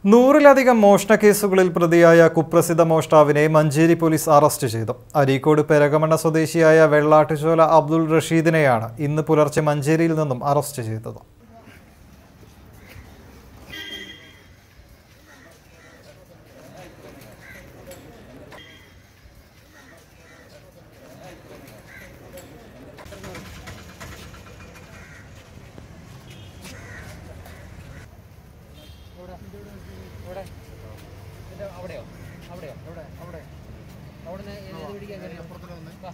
നൂറിലധികം മോഷണ കേസുകളിൽ പ്രതിയായ കുപ്രസിദ്ധ മോഷ്ടാവിനെ മഞ്ചേരി പോലീസ് അറസ്റ്റ് ചെയ്തു അരീക്കോട് പെരകമണ്ണ സ്വദേശിയായ വെള്ളാട്ടുചോല അബ്ദുൾ റഷീദിനെയാണ് ഇന്ന് പുലർച്ചെ മഞ്ചേരിയിൽ നിന്നും അറസ്റ്റ് ചെയ്തത് അവിടെയോ അവിടെയോ അവിടെ അവിടെ അവിടുന്ന് ഏത് പിടിക്കാൻ വാ.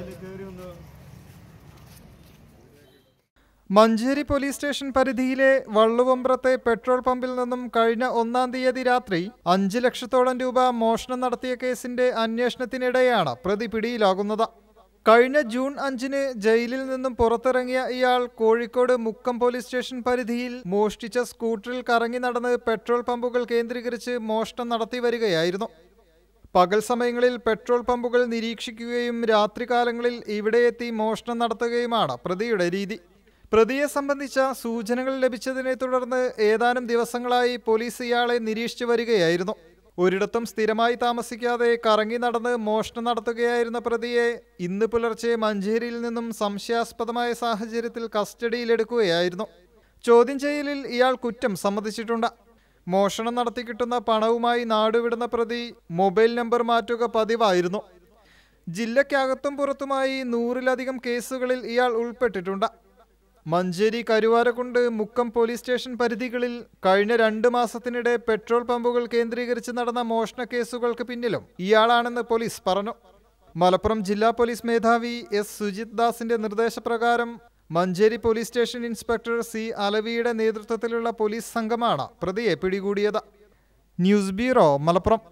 മഞ്ചേരി പോലീസ് സ്റ്റേഷൻ പരിധിയിലെ വള്ളുവമ്പ്രത്തെ പെട്രോൾ പമ്പിൽ നിന്നും കഴിഞ്ഞ ഒന്നാം തീയതി രാത്രി അഞ്ച് ലക്ഷത്തോളം രൂപ മോഷണം നടത്തിയ കേസിന്റെ അന്വേഷണത്തിനിടെയാണ് പ്രതി പിടിയിലാകുന്നത് കഴിഞ്ഞ ജൂൺ അഞ്ചിന് ജയിലിൽ നിന്നും പുറത്തിറങ്ങിയ ഇയാൾ കോഴിക്കോട് മുക്കം പോലീസ് സ്റ്റേഷൻ പരിധിയിൽ മോഷ്ടിച്ച സ്കൂട്ടറിൽ കറങ്ങി നടന്ന് പെട്രോൾ പമ്പുകൾ കേന്ദ്രീകരിച്ച് മോഷണം നടത്തി വരികയായിരുന്നു പകൽ സമയങ്ങളിൽ പെട്രോൾ പമ്പുകൾ നിരീക്ഷിക്കുകയും രാത്രികാലങ്ങളിൽ ഇവിടെ എത്തി മോഷണം നടത്തുകയുമാണ് പ്രതിയുടെ രീതി പ്രതിയെ സംബന്ധിച്ച സൂചനകൾ ലഭിച്ചതിനെ തുടർന്ന് ഏതാനും ദിവസങ്ങളായി പോലീസ് ഇയാളെ നിരീക്ഷിച്ചു വരികയായിരുന്നു ഒരിടത്തും സ്ഥിരമായി താമസിക്കാതെ കറങ്ങി നടന്ന് മോഷണം നടത്തുകയായിരുന്ന പ്രതിയെ ഇന്ന് പുലർച്ചെ മഞ്ചേരിയിൽ നിന്നും സംശയാസ്പദമായ സാഹചര്യത്തിൽ കസ്റ്റഡിയിലെടുക്കുകയായിരുന്നു ചോദ്യം ചെയ്യലിൽ ഇയാൾ കുറ്റം സമ്മതിച്ചിട്ടുണ്ട് മോഷണം നടത്തി കിട്ടുന്ന പണവുമായി നാടുവിടുന്ന പ്രതി മൊബൈൽ നമ്പർ മാറ്റുക പതിവായിരുന്നു ജില്ലയ്ക്കകത്തും പുറത്തുമായി നൂറിലധികം കേസുകളിൽ ഇയാൾ ഉൾപ്പെട്ടിട്ടുണ്ട് മഞ്ചേരി കരുവാരക്കുണ്ട് മുക്കം പോലീസ് സ്റ്റേഷൻ പരിധികളിൽ കഴിഞ്ഞ രണ്ട് മാസത്തിനിടെ പെട്രോൾ പമ്പുകൾ കേന്ദ്രീകരിച്ച് നടന്ന മോഷണ കേസുകൾക്ക് പിന്നിലും ഇയാളാണെന്ന് പോലീസ് പറഞ്ഞു മലപ്പുറം ജില്ലാ പോലീസ് മേധാവി എസ് സുജിത് ദാസിന്റെ നിർദ്ദേശപ്രകാരം Manjeri police station inspector C അലവിയുടെ നേതൃത്വത്തിലുള്ള പോലീസ് സംഘമാണ് പ്രതിയെ പിടികൂടിയത് ന്യൂസ് ബ്യൂറോ മലപ്പുറം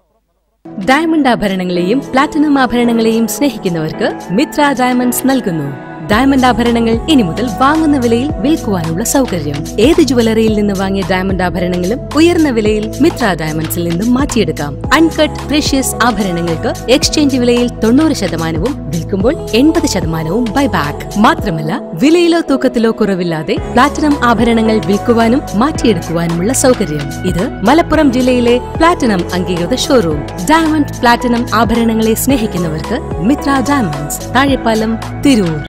ഡയമണ്ട് ആഭരണങ്ങളെയും പ്ലാറ്റിനം ആഭരണങ്ങളെയും സ്നേഹിക്കുന്നവർക്ക് മിത്ര ഡയമണ്ട്സ് നൽകുന്നു ഡയമണ്ട് ആഭരണങ്ങൾ ഇനി മുതൽ വാങ്ങുന്ന വിലയിൽ വിൽക്കുവാനുള്ള സൗകര്യം ഏത് ജുവലറിയിൽ നിന്ന് വാങ്ങിയ ഡയമണ്ട് ആഭരണങ്ങളും ഉയർന്ന വിലയിൽ മിത്ര ഡയമണ്ട്സിൽ നിന്നും മാറ്റിയെടുക്കാം അൺകട്ട് പ്രഷ്യസ് ആഭരണങ്ങൾക്ക് എക്സ്ചേഞ്ച് വിലയിൽ തൊണ്ണൂറ് ശതമാനവും വിൽക്കുമ്പോൾ എൺപത് ശതമാനവും ബൈബാക്ക് മാത്രമല്ല വിലയിലോ തൂക്കത്തിലോ കുറവില്ലാതെ പ്ലാറ്റിനം ആഭരണങ്ങൾ വിൽക്കുവാനും മാറ്റിയെടുക്കുവാനുമുള്ള സൗകര്യം ഇത് മലപ്പുറം ജില്ലയിലെ പ്ലാറ്റിനം അംഗീകൃത ഷോറൂം ഡയമണ്ട് പ്ലാറ്റിനം ആഭരണങ്ങളെ സ്നേഹിക്കുന്നവർക്ക് മിത്ര ഡയമണ്ട്സ് താഴെപ്പാലം തിരൂർ